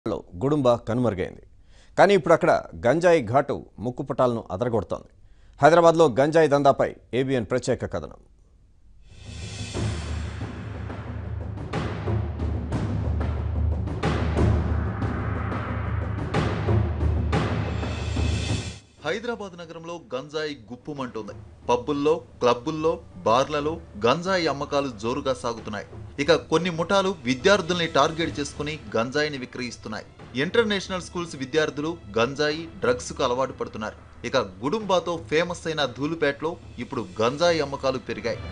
లో గుడుంబ కనుమరుగైంది కానీ ఇప్పుడు అక్కడ గంజాయి ఘాటు ముక్కుపుటాలను అదరగొడుతోంది హైదరాబాద్లో గంజాయి దందాపై ఏబిఎన్ ప్రత్యేక కథనం హైదరాబాద్ నగరంలో గంజాయి గుప్పుమంటుంది పబ్బుల్లో క్లబ్బుల్లో బార్లలో గంజాయి అమ్మకాలు జోరుగా సాగుతున్నాయి ఇక కొన్ని ముఠాలు విద్యార్థుల్ని టార్గెట్ చేసుకుని గంజాయిని విక్రయిస్తున్నాయి ఇంటర్నేషనల్ స్కూల్స్ విద్యార్థులు గంజాయి డ్రగ్స్ కు అలవాటు పడుతున్నారు ఇక గుడుంబాతో ఫేమస్ అయిన ధూలుపేటలో ఇప్పుడు గంజాయి అమ్మకాలు పెరిగాయి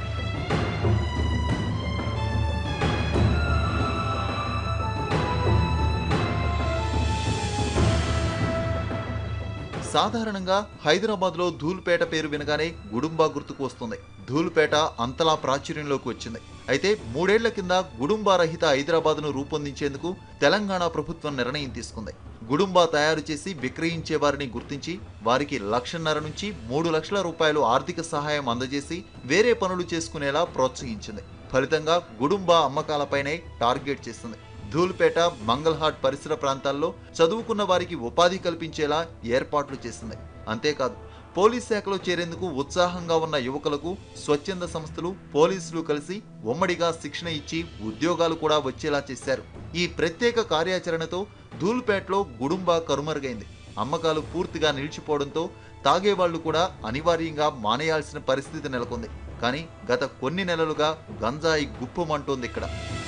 సాధారణంగా హైదరాబాద్ లో ధూల్పేట పేరు వినగానే గుడుంబా గుర్తుకు వస్తుంది ధూల్పేట అంతలా ప్రాచుర్యంలోకి వచ్చింది అయితే మూడేళ్ల కింద గుడుంబా రహిత హైదరాబాద్ ను రూపొందించేందుకు తెలంగాణ ప్రభుత్వం నిర్ణయం తీసుకుంది గుడుంబా తయారు చేసి విక్రయించే వారిని గుర్తించి వారికి లక్షన్నర నుంచి మూడు లక్షల రూపాయలు ఆర్థిక సహాయం అందజేసి వేరే పనులు చేసుకునేలా ప్రోత్సహించింది ఫలితంగా గుడుంబా అమ్మకాలపైనే టార్గెట్ చేస్తుంది ధూల్పేట మంగళహాట్ పరిసర ప్రాంతాల్లో చదువుకున్న వారికి ఉపాధి కల్పించేలా ఏర్పాట్లు చేసింది అంతేకాదు పోలీస్ శాఖలో చేరేందుకు ఉత్సాహంగా ఉన్న యువకులకు స్వచ్ఛంద సంస్థలు పోలీసులు కలిసి ఉమ్మడిగా శిక్షణ ఇచ్చి ఉద్యోగాలు కూడా వచ్చేలా చేశారు ఈ ప్రత్యేక కార్యాచరణతో ధూల్పేటలో గుడుంబా కరుమరుగైంది అమ్మకాలు పూర్తిగా నిలిచిపోవడంతో తాగేవాళ్లు కూడా అనివార్యంగా మానేయాల్సిన పరిస్థితి నెలకొంది కానీ గత కొన్ని నెలలుగా గంజాయి గుప్పమంటోంది ఇక్కడ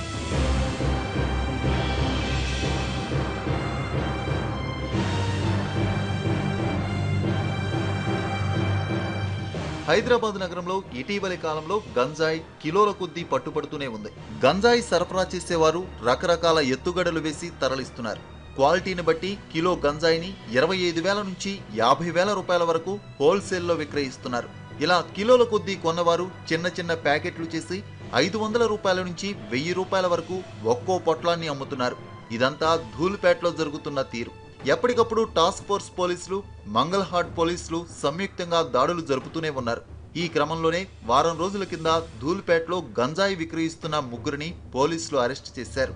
హైదరాబాద్ నగరంలో ఇటీవలి కాలంలో గంజాయి కిలోల కొద్దీ పట్టుబడుతూనే ఉంది గంజాయి సరఫరా చేసేవారు రకరకాల ఎత్తుగడలు వేసి తరలిస్తున్నారు క్వాలిటీని బట్టి కిలో గంజాయిని ఇరవై ఐదు వేల నుంచి యాభై వేల రూపాయల వరకు హోల్సేల్లో విక్రయిస్తున్నారు ఇలా కిలోల కొద్దీ కొన్నవారు చిన్న చిన్న ప్యాకెట్లు చేసి ఐదు వందల రూపాయల నుంచి వెయ్యి రూపాయల వరకు ఒక్కో పొట్లాన్ని అమ్ముతున్నారు ఇదంతా ధూల్పేటలో జరుగుతున్న తీరు ఎప్పటికప్పుడు టాస్క్ ఫోర్స్ పోలీసులు మంగళహాట్ పోలీసులు సంయుక్తంగా దాడులు జరుపుతూనే ఉన్నారు ఈ క్రమంలోనే వారం రోజుల కింద ధూల్పేటలో గంజాయి విక్రయిస్తున్న ముగ్గురిని పోలీసులు అరెస్ట్ చేశారు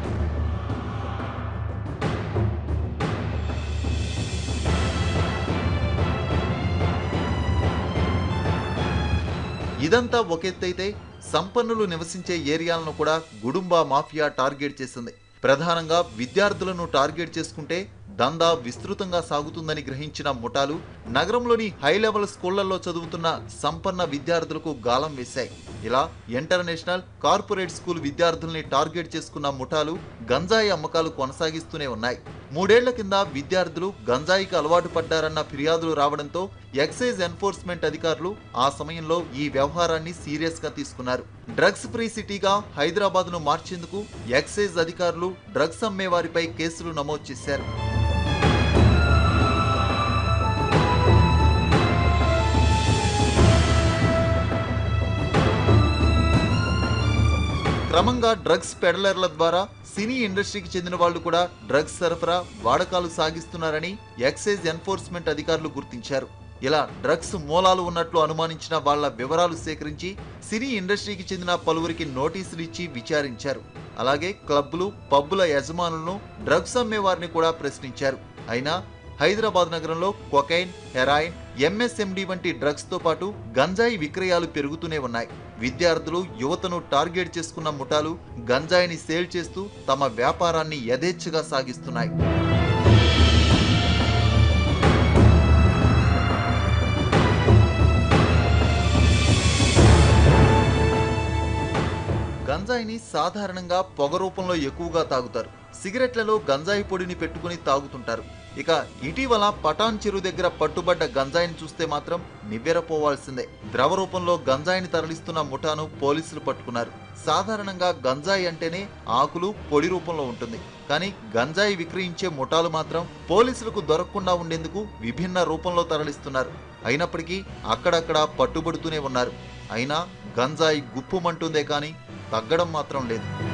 ఇదంతా ఒక ఎత్తైతే సంపన్నులు నివసించే ఏరియాలను కూడా గుడుంబా మాఫియా టార్గెట్ చేసింది ప్రధానంగా విద్యార్థులను టార్గెట్ చేసుకుంటే దందా విస్తృతంగా సాగుతుందని గ్రహించిన ముఠాలు నగరంలోని హై లెవెల్ స్కూళ్లలో చదువుతున్న సంపన్న విద్యార్థులకు గాలం వేశాయి ఇలా ఇంటర్నేషనల్ కార్పొరేట్ స్కూల్ విద్యార్థుల్ని టార్గెట్ చేసుకున్న ముఠాలు గంజాయి అమ్మకాలు కొనసాగిస్తూనే ఉన్నాయి మూడేళ్ల కింద విద్యార్థులు గంజాయికి అలవాటు పడ్డారన్న ఫిర్యాదులు రావడంతో ఎక్సైజ్ ఎన్ఫోర్స్మెంట్ అధికారులు ఆ సమయంలో ఈ వ్యవహారాన్ని సీరియస్ గా తీసుకున్నారు డ్రగ్స్ ఫ్రీ సిటీగా హైదరాబాద్ ను మార్చేందుకు ఎక్సైజ్ అధికారులు డ్రగ్స్ అమ్మే వారిపై కేసులు నమోదు చేశారు క్రమంగా డ్రగ్స్ పెడలర్ల ద్వారా సినీ ఇండస్ట్రీకి చెందిన వాళ్ళు కూడా డ్రగ్స్ సరఫరా వాడకాలు సాగిస్తున్నారని ఎక్సైజ్ ఎన్ఫోర్స్మెంట్ అధికారులు గుర్తించారు ఇలా డ్రగ్స్ మూలాలు ఉన్నట్లు అనుమానించిన వాళ్ళ వివరాలు సేకరించి సినీ ఇండస్ట్రీకి చెందిన పలువురికి నోటీసులు ఇచ్చి విచారించారు అలాగే క్లబ్బులు పబ్బుల యజమానులను డ్రగ్స్ అమ్మే వారిని కూడా ప్రశ్నించారు అయినా హైదరాబాద్ నగరంలో కొకైన్ హెరాయిన్ ఎంఎస్ఎండి వంటి డ్రగ్స్ తో పాటు గంజాయి విక్రయాలు పెరుగుతూనే ఉన్నాయి విద్యార్థులు యువతను టార్గెట్ చేసుకున్న ముఠాలు గంజాయిని సేల్ చేస్తూ తమ వ్యాపారాన్ని యథేచ్ఛగా సాగిస్తున్నాయి గంజాయిని సాధారణంగా పొగ రూపంలో ఎక్కువగా తాగుతారు సిగరెట్లలో గంజాయి పొడిని పెట్టుకుని తాగుతుంటారు ఇక ఇటీవల పటాన్ చెరువు దగ్గర పట్టుబడ్డ గంజాయిని చూస్తే మాత్రం నివ్వెరపోవాల్సిందే ద్రవ రూపంలో గంజాయిని తరలిస్తున్న ముఠాను పోలీసులు పట్టుకున్నారు సాధారణంగా గంజాయి అంటేనే ఆకులు పొడి రూపంలో ఉంటుంది కానీ గంజాయి విక్రయించే ముఠాలు మాత్రం పోలీసులకు దొరకకుండా ఉండేందుకు విభిన్న రూపంలో తరలిస్తున్నారు అయినప్పటికీ అక్కడక్కడ పట్టుబడుతూనే ఉన్నారు అయినా గంజాయి గుప్పుమంటుందే కానీ తగ్గడం మాత్రం లేదు